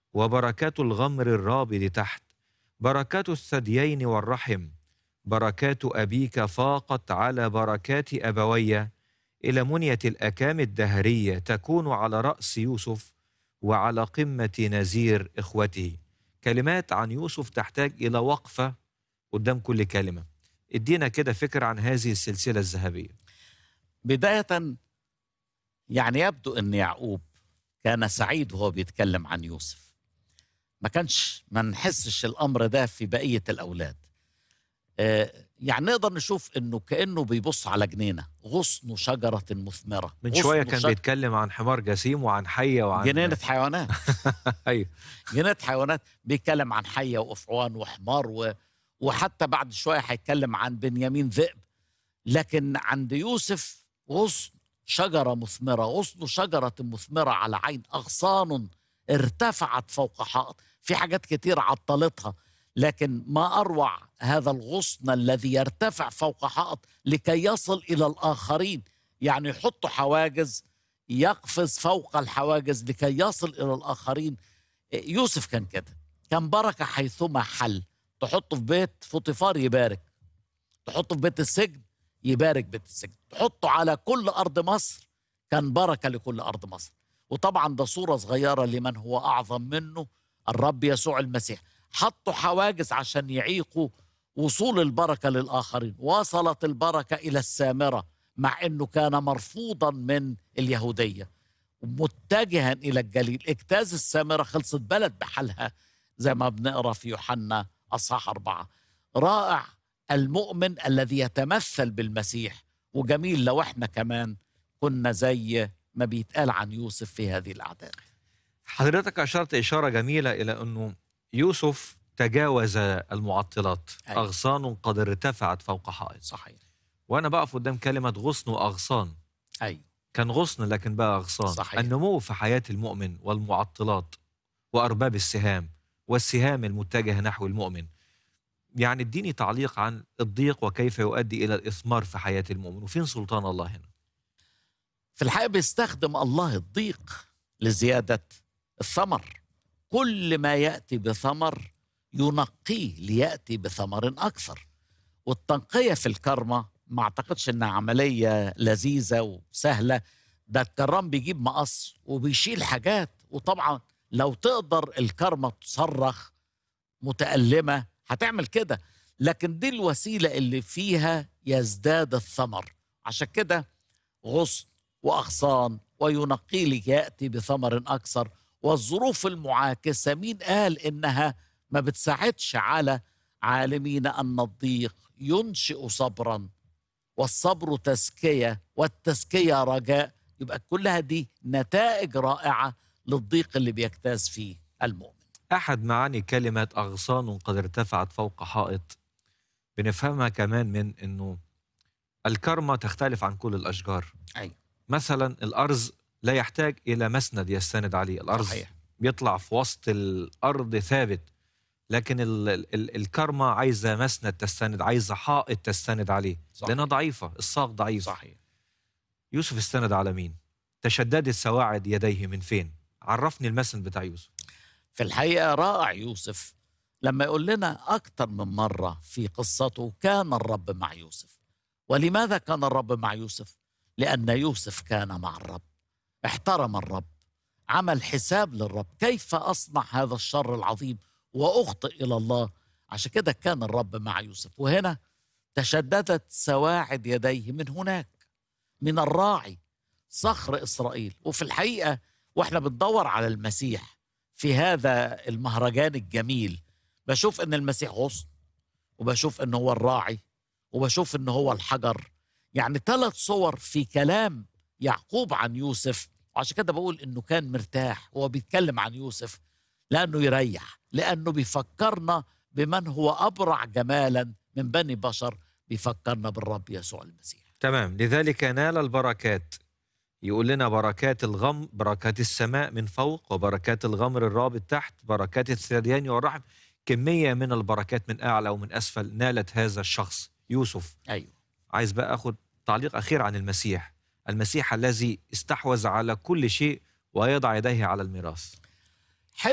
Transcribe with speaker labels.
Speaker 1: وبركات الغمر الرابد تحت بركات الثديين والرحم بركات أبيك فاقت على بركات أبوي إلى منية الأكام الدهرية تكون على رأس يوسف وعلى قمة نزير إخوته كلمات عن يوسف تحتاج إلى وقفة قدام كل كلمة ادينا كده فكرة عن هذه السلسلة الذهبية
Speaker 2: بداية يعني يبدو أن يعقوب كان سعيد وهو بيتكلم عن يوسف ما كانش ما نحسش الأمر ده في بقية الأولاد آه، يعني نقدر نشوف انه كانه بيبص على جنينه غصن شجره مثمره
Speaker 1: من
Speaker 2: غصن
Speaker 1: شوية كان
Speaker 2: شج-
Speaker 1: بيتكلم عن حمار جسيم وعن حية وعن
Speaker 2: جنينه حيوانات
Speaker 1: أيوه
Speaker 2: جنينه حيوانات بيتكلم عن حيه وافعوان وحمار و... وحتى بعد شويه هيتكلم عن بنيامين ذئب لكن عند يوسف غصن شجره مثمره غصن شجره مثمره على عين اغصان ارتفعت فوق حائط في حاجات كتير عطلتها لكن ما اروع هذا الغصن الذي يرتفع فوق حائط لكي يصل الى الاخرين يعني يحطوا حواجز يقفز فوق الحواجز لكي يصل الى الاخرين يوسف كان كده كان بركه حيثما حل تحطه في بيت فوطيفار يبارك تحطه في بيت السجن يبارك بيت السجن تحطه على كل ارض مصر كان بركه لكل ارض مصر وطبعا ده صوره صغيره لمن هو اعظم منه الرب يسوع المسيح حطوا حواجز عشان يعيقوا وصول البركه للاخرين وصلت البركه الى السامره مع انه كان مرفوضا من اليهوديه متجها الى الجليل اجتاز السامره خلصت بلد بحالها زي ما بنقرا في يوحنا اصحاح اربعه رائع المؤمن الذي يتمثل بالمسيح وجميل لو احنا كمان كنا زي ما بيتقال عن يوسف في هذه الاعداد
Speaker 1: حضرتك أشرت إشارة جميلة إلى أنه يوسف تجاوز المعطلات
Speaker 2: أيوة.
Speaker 1: أغصان قد ارتفعت فوق حائط
Speaker 2: صحيح
Speaker 1: وأنا بقف قدام كلمة غصن وأغصان
Speaker 2: ايوه
Speaker 1: كان غصن لكن بقى أغصان
Speaker 2: صحيح.
Speaker 1: النمو في حياة المؤمن والمعطلات وأرباب السهام والسهام المتجهة نحو المؤمن يعني اديني تعليق عن الضيق وكيف يؤدي إلى الإثمار في حياة المؤمن وفين سلطان الله هنا
Speaker 2: في الحقيقه بيستخدم الله الضيق لزياده الثمر كل ما ياتي بثمر ينقيه لياتي بثمر اكثر والتنقيه في الكرمه ما اعتقدش انها عمليه لذيذه وسهله ده الكرام بيجيب مقص وبيشيل حاجات وطبعا لو تقدر الكرمه تصرخ متألمة هتعمل كده لكن دي الوسيلة اللي فيها يزداد الثمر عشان كده غصن وأغصان وينقي لك يأتي بثمر أكثر والظروف المعاكسة مين قال إنها ما بتساعدش على عالمين أن الضيق ينشئ صبرا والصبر تزكية والتزكية رجاء يبقى كلها دي نتائج رائعة للضيق اللي بيجتاز فيه المؤمن
Speaker 1: أحد معاني كلمة أغصان قد ارتفعت فوق حائط بنفهمها كمان من أنه الكرمة تختلف عن كل الأشجار
Speaker 2: أيوة.
Speaker 1: مثلا الأرز لا يحتاج إلى مسند يستند عليه الأرز
Speaker 2: صحيح
Speaker 1: بيطلع في وسط الأرض ثابت لكن ال ال الكرمة عايزة مسند تستند عايزة حائط تستند عليه
Speaker 2: صحيح.
Speaker 1: لأنها ضعيفة الساق ضعيف
Speaker 2: صحيح
Speaker 1: يوسف استند على مين تشددت سواعد يديه من فين عرفني المسند بتاع يوسف
Speaker 2: في الحقيقة رائع يوسف لما يقول لنا أكثر من مرة في قصته كان الرب مع يوسف ولماذا كان الرب مع يوسف؟ لأن يوسف كان مع الرب احترم الرب عمل حساب للرب كيف أصنع هذا الشر العظيم وأخطئ إلى الله عشان كده كان الرب مع يوسف وهنا تشددت سواعد يديه من هناك من الراعي صخر إسرائيل وفي الحقيقة وإحنا بندور على المسيح في هذا المهرجان الجميل بشوف ان المسيح غصن وبشوف ان هو الراعي وبشوف ان هو الحجر يعني ثلاث صور في كلام يعقوب عن يوسف وعشان كده بقول انه كان مرتاح وهو بيتكلم عن يوسف لانه يريح لانه بيفكرنا بمن هو ابرع جمالا من بني بشر بيفكرنا بالرب يسوع المسيح
Speaker 1: تمام لذلك نال البركات يقول لنا بركات الغم بركات السماء من فوق وبركات الغمر الرابط تحت بركات الثديان والرحم كمية من البركات من أعلى ومن أسفل نالت هذا الشخص يوسف
Speaker 2: ايوه
Speaker 1: عايز بقى أخذ تعليق أخير عن المسيح المسيح الذي استحوذ على كل شيء ويضع يديه على الميراث